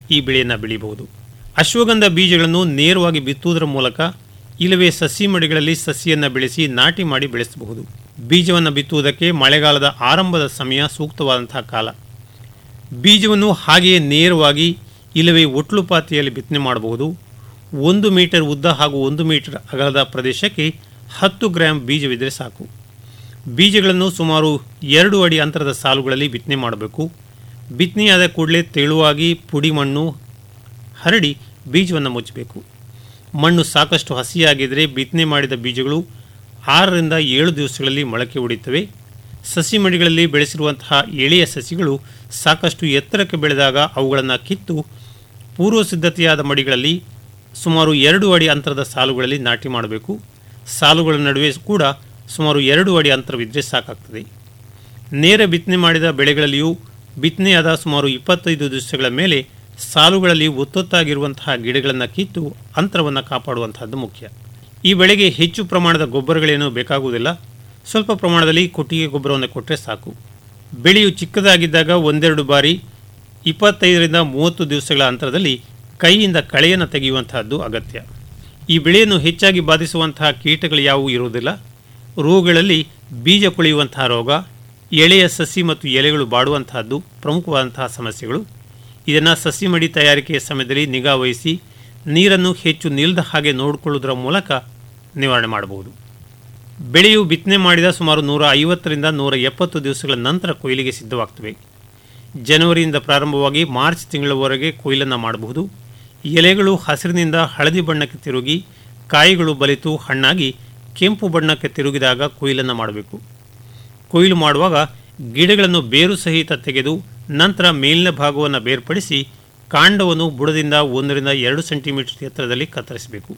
ಈ ಬೆಳೆಯನ್ನು ಬೆಳೆಯಬಹುದು ಅಶ್ವಗಂಧ ಬೀಜಗಳನ್ನು ನೇರವಾಗಿ ಬಿತ್ತುವುದರ ಮೂಲಕ ಇಲ್ಲವೇ ಸಸಿ ಮಡಿಗಳಲ್ಲಿ ಸಸಿಯನ್ನು ಬೆಳೆಸಿ ನಾಟಿ ಮಾಡಿ ಬೆಳೆಸಬಹುದು ಬೀಜವನ್ನು ಬಿತ್ತುವುದಕ್ಕೆ ಮಳೆಗಾಲದ ಆರಂಭದ ಸಮಯ ಸೂಕ್ತವಾದಂತಹ ಕಾಲ ಬೀಜವನ್ನು ಹಾಗೆಯೇ ನೇರವಾಗಿ ಇಲ್ಲವೇ ಒಟ್ಲು ಪಾತಿಯಲ್ಲಿ ಬಿತ್ತನೆ ಮಾಡಬಹುದು ಒಂದು ಮೀಟರ್ ಉದ್ದ ಹಾಗೂ ಒಂದು ಮೀಟರ್ ಅಗಲದ ಪ್ರದೇಶಕ್ಕೆ ಹತ್ತು ಗ್ರಾಂ ಬೀಜವಿದ್ದರೆ ಸಾಕು ಬೀಜಗಳನ್ನು ಸುಮಾರು ಎರಡು ಅಡಿ ಅಂತರದ ಸಾಲುಗಳಲ್ಲಿ ಬಿತ್ತನೆ ಮಾಡಬೇಕು ಬಿತ್ತನೆಯಾದ ಕೂಡಲೇ ತೆಳುವಾಗಿ ಪುಡಿ ಮಣ್ಣು ಹರಡಿ ಬೀಜವನ್ನು ಮುಚ್ಚಬೇಕು ಮಣ್ಣು ಸಾಕಷ್ಟು ಹಸಿಯಾಗಿದ್ದರೆ ಬಿತ್ತನೆ ಮಾಡಿದ ಬೀಜಗಳು ಆರರಿಂದ ಏಳು ದಿವಸಗಳಲ್ಲಿ ಮೊಳಕೆ ಹೊಡೆಯುತ್ತವೆ ಸಸಿ ಮಡಿಗಳಲ್ಲಿ ಬೆಳೆಸಿರುವಂತಹ ಎಳೆಯ ಸಸಿಗಳು ಸಾಕಷ್ಟು ಎತ್ತರಕ್ಕೆ ಬೆಳೆದಾಗ ಅವುಗಳನ್ನು ಕಿತ್ತು ಪೂರ್ವ ಸಿದ್ಧತೆಯಾದ ಮಡಿಗಳಲ್ಲಿ ಸುಮಾರು ಎರಡು ಅಡಿ ಅಂತರದ ಸಾಲುಗಳಲ್ಲಿ ನಾಟಿ ಮಾಡಬೇಕು ಸಾಲುಗಳ ನಡುವೆ ಕೂಡ ಸುಮಾರು ಎರಡು ಅಡಿ ಅಂತರವಿದ್ದರೆ ಸಾಕಾಗ್ತದೆ ನೇರ ಬಿತ್ತನೆ ಮಾಡಿದ ಬೆಳೆಗಳಲ್ಲಿಯೂ ಬಿತ್ತನೆಯಾದ ಸುಮಾರು ಇಪ್ಪತ್ತೈದು ದಿವಸಗಳ ಮೇಲೆ ಸಾಲುಗಳಲ್ಲಿ ಒತ್ತೊತ್ತಾಗಿರುವಂತಹ ಗಿಡಗಳನ್ನು ಕಿತ್ತು ಅಂತರವನ್ನು ಕಾಪಾಡುವಂತಹದ್ದು ಮುಖ್ಯ ಈ ಬೆಳೆಗೆ ಹೆಚ್ಚು ಪ್ರಮಾಣದ ಗೊಬ್ಬರಗಳೇನೂ ಬೇಕಾಗುವುದಿಲ್ಲ ಸ್ವಲ್ಪ ಪ್ರಮಾಣದಲ್ಲಿ ಕೊಟ್ಟಿಗೆ ಗೊಬ್ಬರವನ್ನು ಕೊಟ್ಟರೆ ಸಾಕು ಬೆಳೆಯು ಚಿಕ್ಕದಾಗಿದ್ದಾಗ ಒಂದೆರಡು ಬಾರಿ ಇಪ್ಪತ್ತೈದರಿಂದ ಮೂವತ್ತು ದಿವಸಗಳ ಅಂತರದಲ್ಲಿ ಕೈಯಿಂದ ಕಳೆಯನ್ನು ತೆಗೆಯುವಂತಹದ್ದು ಅಗತ್ಯ ಈ ಬೆಳೆಯನ್ನು ಹೆಚ್ಚಾಗಿ ಬಾಧಿಸುವಂತಹ ಕೀಟಗಳು ಯಾವುವು ಇರುವುದಿಲ್ಲ ರೋಗಗಳಲ್ಲಿ ಬೀಜ ಕೊಳೆಯುವಂತಹ ರೋಗ ಎಳೆಯ ಸಸಿ ಮತ್ತು ಎಲೆಗಳು ಬಾಡುವಂತಹದ್ದು ಪ್ರಮುಖವಾದಂತಹ ಸಮಸ್ಯೆಗಳು ಇದನ್ನು ಸಸಿ ಮಡಿ ತಯಾರಿಕೆಯ ಸಮಯದಲ್ಲಿ ನಿಗಾ ವಹಿಸಿ ನೀರನ್ನು ಹೆಚ್ಚು ನಿಲ್ಲದ ಹಾಗೆ ನೋಡಿಕೊಳ್ಳುವುದರ ಮೂಲಕ ನಿವಾರಣೆ ಮಾಡಬಹುದು ಬೆಳೆಯು ಬಿತ್ತನೆ ಮಾಡಿದ ಸುಮಾರು ನೂರ ಐವತ್ತರಿಂದ ನೂರ ಎಪ್ಪತ್ತು ದಿವಸಗಳ ನಂತರ ಕೊಯ್ಲಿಗೆ ಸಿದ್ಧವಾಗ್ತವೆ ಜನವರಿಯಿಂದ ಪ್ರಾರಂಭವಾಗಿ ಮಾರ್ಚ್ ತಿಂಗಳವರೆಗೆ ಕೊಯ್ಲನ್ನು ಮಾಡಬಹುದು ಎಲೆಗಳು ಹಸಿರಿನಿಂದ ಹಳದಿ ಬಣ್ಣಕ್ಕೆ ತಿರುಗಿ ಕಾಯಿಗಳು ಬಲಿತು ಹಣ್ಣಾಗಿ ಕೆಂಪು ಬಣ್ಣಕ್ಕೆ ತಿರುಗಿದಾಗ ಕೊಯ್ಲನ್ನು ಮಾಡಬೇಕು ಕೊಯ್ಲು ಮಾಡುವಾಗ ಗಿಡಗಳನ್ನು ಬೇರು ಸಹಿತ ತೆಗೆದು ನಂತರ ಮೇಲಿನ ಭಾಗವನ್ನು ಬೇರ್ಪಡಿಸಿ ಕಾಂಡವನ್ನು ಬುಡದಿಂದ ಒಂದರಿಂದ ಎರಡು ಸೆಂಟಿಮೀಟರ್ ಎತ್ತರದಲ್ಲಿ ಕತ್ತರಿಸಬೇಕು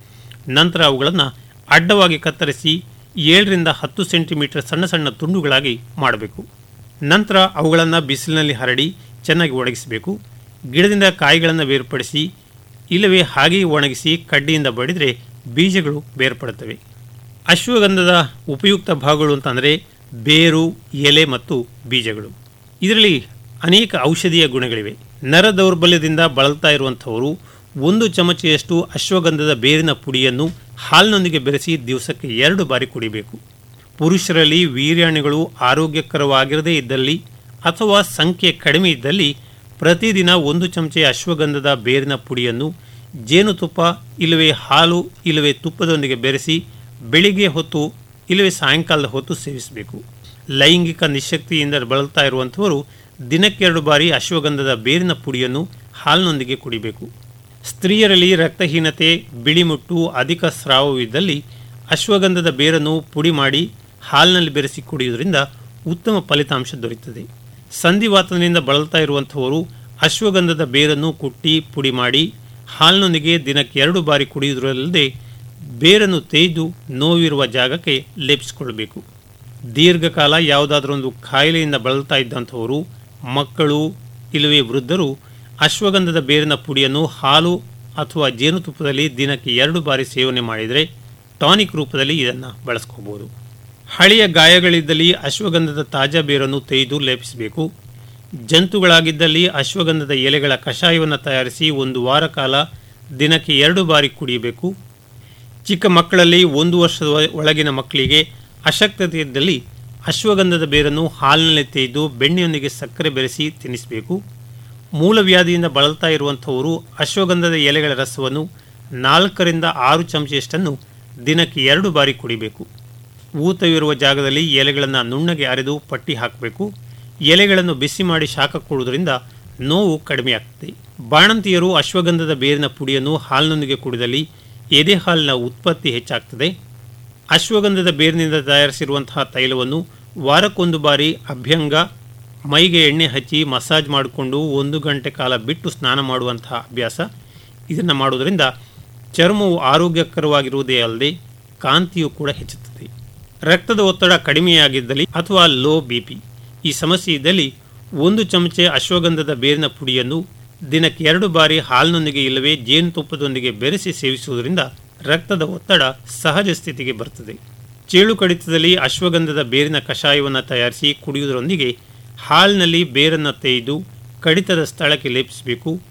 ನಂತರ ಅವುಗಳನ್ನು ಅಡ್ಡವಾಗಿ ಕತ್ತರಿಸಿ ಏಳರಿಂದ ಹತ್ತು ಸೆಂಟಿಮೀಟರ್ ಸಣ್ಣ ಸಣ್ಣ ತುಂಡುಗಳಾಗಿ ಮಾಡಬೇಕು ನಂತರ ಅವುಗಳನ್ನು ಬಿಸಿಲಿನಲ್ಲಿ ಹರಡಿ ಚೆನ್ನಾಗಿ ಒಣಗಿಸಬೇಕು ಗಿಡದಿಂದ ಕಾಯಿಗಳನ್ನು ಬೇರ್ಪಡಿಸಿ ಇಲ್ಲವೇ ಹಾಗೆಯೇ ಒಣಗಿಸಿ ಕಡ್ಡಿಯಿಂದ ಬಡಿದರೆ ಬೀಜಗಳು ಬೇರ್ಪಡುತ್ತವೆ ಅಶ್ವಗಂಧದ ಉಪಯುಕ್ತ ಭಾಗಗಳು ಅಂತಂದರೆ ಬೇರು ಎಲೆ ಮತ್ತು ಬೀಜಗಳು ಇದರಲ್ಲಿ ಅನೇಕ ಔಷಧೀಯ ಗುಣಗಳಿವೆ ನರ ದೌರ್ಬಲ್ಯದಿಂದ ಬಳಲ್ತಾ ಇರುವಂಥವರು ಒಂದು ಚಮಚೆಯಷ್ಟು ಅಶ್ವಗಂಧದ ಬೇರಿನ ಪುಡಿಯನ್ನು ಹಾಲಿನೊಂದಿಗೆ ಬೆರೆಸಿ ದಿವಸಕ್ಕೆ ಎರಡು ಬಾರಿ ಕುಡಿಬೇಕು ಪುರುಷರಲ್ಲಿ ವೀರ್ಯಾಣುಗಳು ಆರೋಗ್ಯಕರವಾಗಿರದೇ ಇದ್ದಲ್ಲಿ ಅಥವಾ ಸಂಖ್ಯೆ ಕಡಿಮೆ ಇದ್ದಲ್ಲಿ ಪ್ರತಿದಿನ ಒಂದು ಚಮಚೆ ಅಶ್ವಗಂಧದ ಬೇರಿನ ಪುಡಿಯನ್ನು ಜೇನುತುಪ್ಪ ಇಲ್ಲವೇ ಹಾಲು ಇಲ್ಲವೇ ತುಪ್ಪದೊಂದಿಗೆ ಬೆರೆಸಿ ಬೆಳಿಗ್ಗೆ ಹೊತ್ತು ಇಲ್ಲವೇ ಸಾಯಂಕಾಲದ ಹೊತ್ತು ಸೇವಿಸಬೇಕು ಲೈಂಗಿಕ ನಿಶಕ್ತಿಯಿಂದ ಬಳಲ್ತಾ ಇರುವಂಥವರು ದಿನಕ್ಕೆರಡು ಬಾರಿ ಅಶ್ವಗಂಧದ ಬೇರಿನ ಪುಡಿಯನ್ನು ಹಾಲಿನೊಂದಿಗೆ ಕುಡಿಬೇಕು ಸ್ತ್ರೀಯರಲ್ಲಿ ರಕ್ತಹೀನತೆ ಬಿಳಿಮುಟ್ಟು ಅಧಿಕ ಸ್ರಾವವಿದ್ದಲ್ಲಿ ಅಶ್ವಗಂಧದ ಬೇರನ್ನು ಪುಡಿ ಮಾಡಿ ಹಾಲಿನಲ್ಲಿ ಬೆರೆಸಿ ಕುಡಿಯುವುದರಿಂದ ಉತ್ತಮ ಫಲಿತಾಂಶ ದೊರೆಯುತ್ತದೆ ಸಂಧಿವಾತದಿಂದ ಬಳಲ್ತಾ ಇರುವಂಥವರು ಅಶ್ವಗಂಧದ ಬೇರನ್ನು ಕುಟ್ಟಿ ಪುಡಿ ಮಾಡಿ ಹಾಲಿನೊಂದಿಗೆ ದಿನಕ್ಕೆ ಎರಡು ಬಾರಿ ಕುಡಿಯುವುದರಲ್ಲದೆ ಬೇರನ್ನು ತೇಯ್ದು ನೋವಿರುವ ಜಾಗಕ್ಕೆ ಲೇಪಿಸಿಕೊಳ್ಳಬೇಕು ದೀರ್ಘಕಾಲ ಯಾವುದಾದ್ರೊಂದು ಕಾಯಿಲೆಯಿಂದ ಬಳಲ್ತಾ ಇದ್ದಂಥವರು ಮಕ್ಕಳು ಇಲ್ಲವೇ ವೃದ್ಧರು ಅಶ್ವಗಂಧದ ಬೇರಿನ ಪುಡಿಯನ್ನು ಹಾಲು ಅಥವಾ ಜೇನುತುಪ್ಪದಲ್ಲಿ ದಿನಕ್ಕೆ ಎರಡು ಬಾರಿ ಸೇವನೆ ಮಾಡಿದರೆ ಟಾನಿಕ್ ರೂಪದಲ್ಲಿ ಇದನ್ನು ಬಳಸ್ಕೋಬಹುದು ಹಳೆಯ ಗಾಯಗಳಿದ್ದಲ್ಲಿ ಅಶ್ವಗಂಧದ ತಾಜಾ ಬೇರನ್ನು ತೆಗೆದು ಲೇಪಿಸಬೇಕು ಜಂತುಗಳಾಗಿದ್ದಲ್ಲಿ ಅಶ್ವಗಂಧದ ಎಲೆಗಳ ಕಷಾಯವನ್ನು ತಯಾರಿಸಿ ಒಂದು ವಾರ ಕಾಲ ದಿನಕ್ಕೆ ಎರಡು ಬಾರಿ ಕುಡಿಯಬೇಕು ಚಿಕ್ಕ ಮಕ್ಕಳಲ್ಲಿ ಒಂದು ವರ್ಷದ ಒಳಗಿನ ಮಕ್ಕಳಿಗೆ ಅಶಕ್ತತೆ ಇದ್ದಲ್ಲಿ ಅಶ್ವಗಂಧದ ಬೇರನ್ನು ಹಾಲಿನಲ್ಲಿ ತೆಗೆದು ಬೆಣ್ಣೆಯೊಂದಿಗೆ ಸಕ್ಕರೆ ಬೆರೆಸಿ ತಿನ್ನಿಸಬೇಕು ಮೂಲವ್ಯಾಧಿಯಿಂದ ಬಳಲ್ತಾ ಇರುವಂಥವರು ಅಶ್ವಗಂಧದ ಎಲೆಗಳ ರಸವನ್ನು ನಾಲ್ಕರಿಂದ ಆರು ಚಮಚೆಯಷ್ಟನ್ನು ದಿನಕ್ಕೆ ಎರಡು ಬಾರಿ ಕುಡಿಬೇಕು ಊತವಿರುವ ಜಾಗದಲ್ಲಿ ಎಲೆಗಳನ್ನು ನುಣ್ಣಗೆ ಅರೆದು ಪಟ್ಟಿ ಹಾಕಬೇಕು ಎಲೆಗಳನ್ನು ಬಿಸಿ ಮಾಡಿ ಶಾಖ ಕೊಡುವುದರಿಂದ ನೋವು ಕಡಿಮೆಯಾಗ್ತದೆ ಬಾಣಂತಿಯರು ಅಶ್ವಗಂಧದ ಬೇರಿನ ಪುಡಿಯನ್ನು ಹಾಲಿನೊಂದಿಗೆ ಕುಡಿದಲ್ಲಿ ಎದೆ ಹಾಲಿನ ಉತ್ಪತ್ತಿ ಹೆಚ್ಚಾಗ್ತದೆ ಅಶ್ವಗಂಧದ ಬೇರಿನಿಂದ ತಯಾರಿಸಿರುವಂತಹ ತೈಲವನ್ನು ವಾರಕ್ಕೊಂದು ಬಾರಿ ಅಭ್ಯಂಗ ಮೈಗೆ ಎಣ್ಣೆ ಹಚ್ಚಿ ಮಸಾಜ್ ಮಾಡಿಕೊಂಡು ಒಂದು ಗಂಟೆ ಕಾಲ ಬಿಟ್ಟು ಸ್ನಾನ ಮಾಡುವಂತಹ ಅಭ್ಯಾಸ ಇದನ್ನು ಮಾಡುವುದರಿಂದ ಚರ್ಮವು ಆರೋಗ್ಯಕರವಾಗಿರುವುದೇ ಅಲ್ಲದೆ ಕಾಂತಿಯು ಕೂಡ ಹೆಚ್ಚುತ್ತದೆ ರಕ್ತದ ಒತ್ತಡ ಕಡಿಮೆಯಾಗಿದ್ದಲ್ಲಿ ಅಥವಾ ಲೋ ಬಿ ಪಿ ಈ ಸಮಸ್ಯೆ ಇದ್ದಲ್ಲಿ ಒಂದು ಚಮಚೆ ಅಶ್ವಗಂಧದ ಬೇರಿನ ಪುಡಿಯನ್ನು ದಿನಕ್ಕೆ ಎರಡು ಬಾರಿ ಹಾಲಿನೊಂದಿಗೆ ಇಲ್ಲವೇ ಜೇನುತುಪ್ಪದೊಂದಿಗೆ ಬೆರೆಸಿ ಸೇವಿಸುವುದರಿಂದ ರಕ್ತದ ಒತ್ತಡ ಸಹಜ ಸ್ಥಿತಿಗೆ ಬರ್ತದೆ ಚೇಳು ಕಡಿತದಲ್ಲಿ ಅಶ್ವಗಂಧದ ಬೇರಿನ ಕಷಾಯವನ್ನು ತಯಾರಿಸಿ ಕುಡಿಯುವುದರೊಂದಿಗೆ ಹಾಲಿನಲ್ಲಿ ಬೇರನ್ನು ತೆಗೆದು ಕಡಿತದ ಸ್ಥಳಕ್ಕೆ ಲೇಪಿಸಬೇಕು